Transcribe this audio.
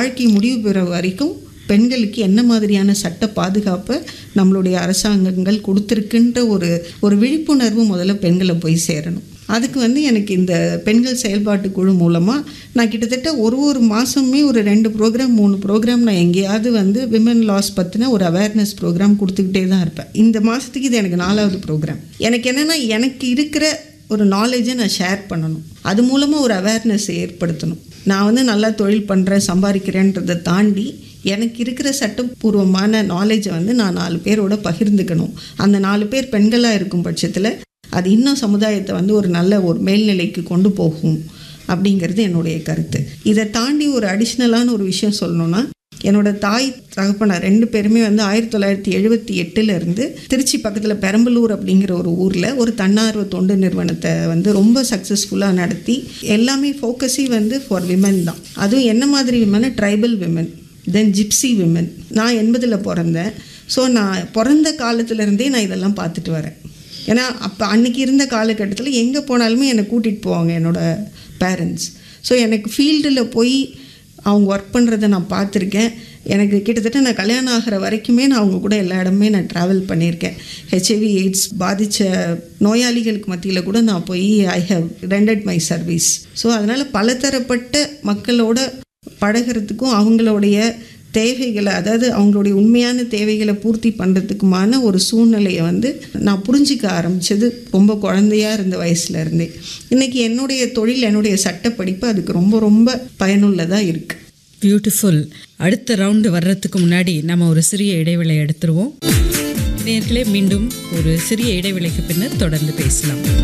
வாழ்க்கை முடிவு பெற வரைக்கும் பெண்களுக்கு என்ன மாதிரியான சட்ட பாதுகாப்பை நம்மளுடைய அரசாங்கங்கள் கொடுத்துருக்குன்ற ஒரு ஒரு விழிப்புணர்வு முதல்ல பெண்களை போய் சேரணும் அதுக்கு வந்து எனக்கு இந்த பெண்கள் செயல்பாட்டு குழு மூலமாக நான் கிட்டத்தட்ட ஒரு ஒரு மாதமே ஒரு ரெண்டு ப்ரோக்ராம் மூணு ப்ரோக்ராம் நான் எங்கேயாவது வந்து விமன் லாஸ் பற்றின ஒரு அவேர்னஸ் ப்ரோக்ராம் கொடுத்துக்கிட்டே தான் இருப்பேன் இந்த மாதத்துக்கு இது எனக்கு நாலாவது ப்ரோக்ராம் எனக்கு என்னென்னா எனக்கு இருக்கிற ஒரு நாலேஜை நான் ஷேர் பண்ணணும் அது மூலமாக ஒரு அவேர்னஸ் ஏற்படுத்தணும் நான் வந்து நல்லா தொழில் பண்ணுறேன் சம்பாதிக்கிறேன்றதை தாண்டி எனக்கு இருக்கிற சட்டப்பூர்வமான நாலேஜை வந்து நான் நாலு பேரோட பகிர்ந்துக்கணும் அந்த நாலு பேர் பெண்களாக இருக்கும் பட்சத்தில் அது இன்னும் சமுதாயத்தை வந்து ஒரு நல்ல ஒரு மேல்நிலைக்கு கொண்டு போகும் அப்படிங்கிறது என்னுடைய கருத்து இதை தாண்டி ஒரு அடிஷ்னலான ஒரு விஷயம் சொல்லணும்னா என்னோட தாய் தகப்பனார் ரெண்டு பேருமே வந்து ஆயிரத்தி தொள்ளாயிரத்தி எழுபத்தி எட்டுலேருந்து திருச்சி பக்கத்தில் பெரம்பலூர் அப்படிங்கிற ஒரு ஊரில் ஒரு தன்னார்வ தொண்டு நிறுவனத்தை வந்து ரொம்ப சக்ஸஸ்ஃபுல்லாக நடத்தி எல்லாமே ஃபோக்கஸே வந்து ஃபார் விமன் தான் அதுவும் என்ன மாதிரி women tribal women then gypsy women நான் எண்பதில் பிறந்தேன் ஸோ நான் பிறந்த காலத்துலேருந்தே நான் இதெல்லாம் பார்த்துட்டு வரேன் ஏன்னா அப்போ அன்னைக்கு இருந்த காலகட்டத்தில் எங்கே போனாலுமே என்னை கூட்டிகிட்டு போவாங்க என்னோடய பேரண்ட்ஸ் ஸோ எனக்கு ஃபீல்டில் போய் அவங்க ஒர்க் பண்ணுறதை நான் பார்த்துருக்கேன் எனக்கு கிட்டத்தட்ட நான் கல்யாணம் ஆகிற வரைக்குமே நான் அவங்க கூட எல்லா இடமே நான் ட்ராவல் பண்ணியிருக்கேன் ஹெச்ஐவி எய்ட்ஸ் பாதித்த நோயாளிகளுக்கு மத்தியில் கூட நான் போய் I have rented my service so அதனால் பலதரப்பட்ட மக்களோட பழகிறதுக்கும் அவங்களுடைய தேவைகளை அதாவது அவங்களுடைய உண்மையான தேவைகளை பூர்த்தி பண்ணுறதுக்குமான ஒரு சூழ்நிலையை வந்து நான் புரிஞ்சிக்க ஆரம்பித்தது ரொம்ப குழந்தையா இருந்த வயசுல இருந்தே இன்றைக்கி என்னுடைய தொழில் என்னுடைய சட்டப்படிப்பு அதுக்கு ரொம்ப ரொம்ப பயனுள்ளதாக இருக்குது பியூட்டிஃபுல் அடுத்த ரவுண்டு வர்றதுக்கு முன்னாடி நம்ம ஒரு சிறிய இடைவேளை எடுத்துருவோம் நேர்களே மீண்டும் ஒரு சிறிய இடைவேளைக்கு பின்னர் தொடர்ந்து பேசலாம்